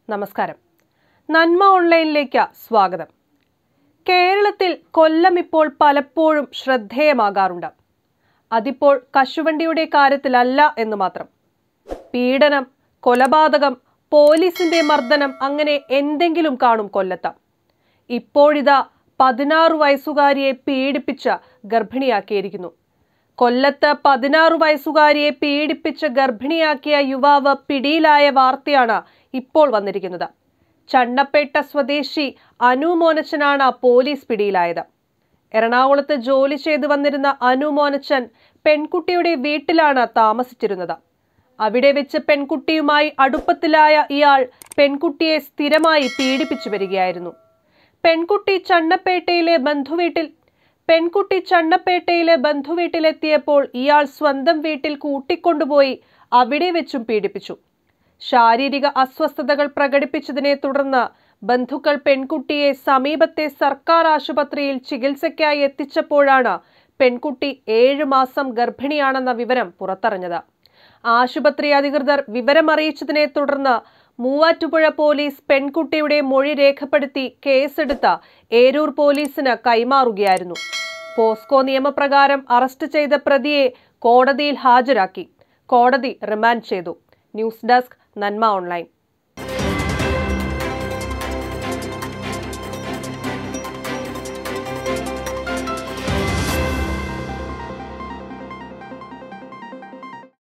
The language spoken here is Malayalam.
നമസ്കാരം നന്മ ഓൺലൈനിലേക്ക് സ്വാഗതം കേരളത്തിൽ കൊല്ലം ഇപ്പോൾ പലപ്പോഴും ശ്രദ്ധേയമാകാറുണ്ട് അതിപ്പോൾ കശുവണ്ടിയുടെ കാര്യത്തിലല്ല എന്ന് മാത്രം പീഡനം കൊലപാതകം പോലീസിന്റെ മർദ്ദനം അങ്ങനെ എന്തെങ്കിലും കാണും കൊല്ലത്ത് ഇപ്പോഴിതാ പതിനാറ് വയസ്സുകാരിയെ പീഡിപ്പിച്ച് ഗർഭിണിയാക്കിയിരിക്കുന്നു കൊല്ലത്ത് പതിനാറ് വയസ്സുകാരിയെ പീഡിപ്പിച്ച് ഗർഭിണിയാക്കിയ യുവാവ് പിടിയിലായ വാർത്തയാണ് ഇപ്പോൾ വന്നിരിക്കുന്നത് ചണ്ണപ്പേട്ട സ്വദേശി അനു മോനച്ചനാണ് പോലീസ് പിടിയിലായത് എറണാകുളത്ത് ജോലി ചെയ്തു വന്നിരുന്ന അനു മോനച്ചൻ പെൺകുട്ടിയുടെ വീട്ടിലാണ് താമസിച്ചിരുന്നത് അവിടെ വെച്ച് പെൺകുട്ടിയുമായി അടുപ്പത്തിലായ ഇയാൾ പെൺകുട്ടിയെ സ്ഥിരമായി പീഡിപ്പിച്ചു വരികയായിരുന്നു പെൺകുട്ടി ചണ്ണപ്പേട്ടയിലെ ബന്ധുവീട്ടിൽ പെൺകുട്ടി ചണ്ണപ്പേട്ടയിലെ ബന്ധുവീട്ടിലെത്തിയപ്പോൾ ഇയാൾ സ്വന്തം വീട്ടിൽ കൂട്ടിക്കൊണ്ടുപോയി അവിടെ വെച്ചും പീഡിപ്പിച്ചു ശാരീരിക അസ്വസ്ഥതകൾ പ്രകടിപ്പിച്ചതിനെ തുടർന്ന് ബന്ധുക്കൾ പെൺകുട്ടിയെ സമീപത്തെ സർക്കാർ ആശുപത്രിയിൽ ചികിത്സയ്ക്കായി എത്തിച്ചപ്പോഴാണ് പെൺകുട്ടി ഏഴ് മാസം ഗർഭിണിയാണെന്ന വിവരം പുറത്തറിഞ്ഞത് ആശുപത്രി അധികൃതർ വിവരമറിയിച്ചതിനെ തുടർന്ന് മൂവാറ്റുപുഴ പോലീസ് പെൺകുട്ടിയുടെ മൊഴി രേഖപ്പെടുത്തി കേസെടുത്ത ഏരൂർ പോലീസിന് കൈമാറുകയായിരുന്നു പോസ്കോ നിയമപ്രകാരം അറസ്റ്റ് ചെയ്ത പ്രതിയെ കോടതിയിൽ ഹാജരാക്കി കോടതി റിമാൻഡ് ചെയ്തു ന്യൂസ് ഡെസ്ക് നന്മ ഓൺലൈൻ